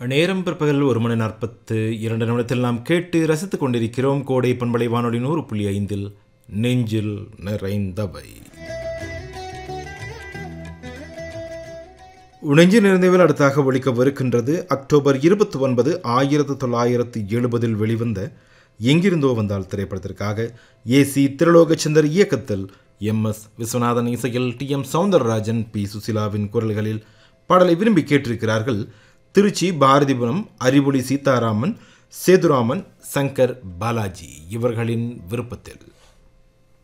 நேரம் பிற்பகல் ஒரு மணி நாற்பத்து இரண்டு நிமிடத்தில் நாம் கேட்டு ரசித்துக் கொண்டிருக்கிறோம் கோடை பண்பலை வானொலி நூறு புள்ளி ஐந்தில் நெஞ்சில் நிறைந்தவை உணஞ்சி நிறைந்தவில் அடுத்தாக ஒழிக்கவிருக்கின்றது அக்டோபர் இருபத்தி ஒன்பது ஆயிரத்து தொள்ளாயிரத்து எழுபதில் வெளிவந்த எங்கிருந்தோ வந்தால் திரைப்படத்திற்காக ஏசி திருலோகச்சந்தர் இயக்கத்தில் எம் எஸ் விஸ்வநாதன் இசையில் டி எம் சவுந்தரராஜன் பி சுசிலாவின் குரல்களில் பாடலை விரும்பி கேட்டிருக்கிறார்கள் திருச்சி பாரதிபுரம் அறிவொளி சீதாராமன் சேதுராமன் சங்கர் பாலாஜி இவர்களின் விருப்பத்தில்